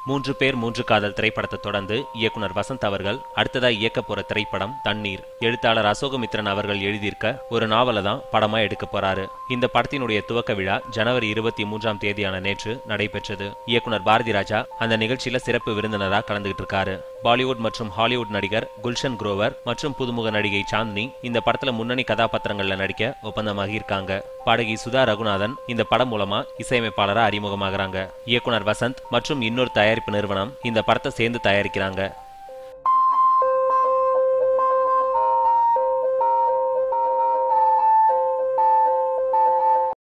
மூன்று பேர் மூன்று காதல் திரைப்படத்தை தொடர்ந்து இயக்குனர் வசந்த் அவர்கள் அடுத்ததா இயக்க போற திரைப்படம் தண்ணீர் எழுத்தாளர் அசோகமித்ரன் அவர்கள் எழுதியிருக்க ஒரு நாவலை தான் படமா எடுக்க போறாரு இந்த படத்தினுடைய துவக்க விழா ஜனவரி இருபத்தி மூன்றாம் தேதியான நேற்று நடைபெற்றது இயக்குனர் பாரதி ராஜா அந்த நிகழ்ச்சியில சிறப்பு விருந்தினரா கலந்துகிட்டு இருக்காரு பாலிவுட் மற்றும் ஹாலிவுட் நடிகர் குல்ஷன் குரோவர் மற்றும் புதுமுக நடிகை சாந்தினி இந்த படத்துல முன்னணி கதாபாத்திரங்கள்ல நடிக்க ஒப்பந்தமாகி இருக்காங்க பாடகி சுதா ரகுநாதன் இந்த படம் மூலமா இசையமைப்பாளரா அறிமுகமாகறாங்க இயக்குனர் வசந்த் மற்றும் இன்னொரு தயாரிப்பு நிறுவனம் இந்த படத்தை சேர்ந்து தயாரிக்கிறாங்க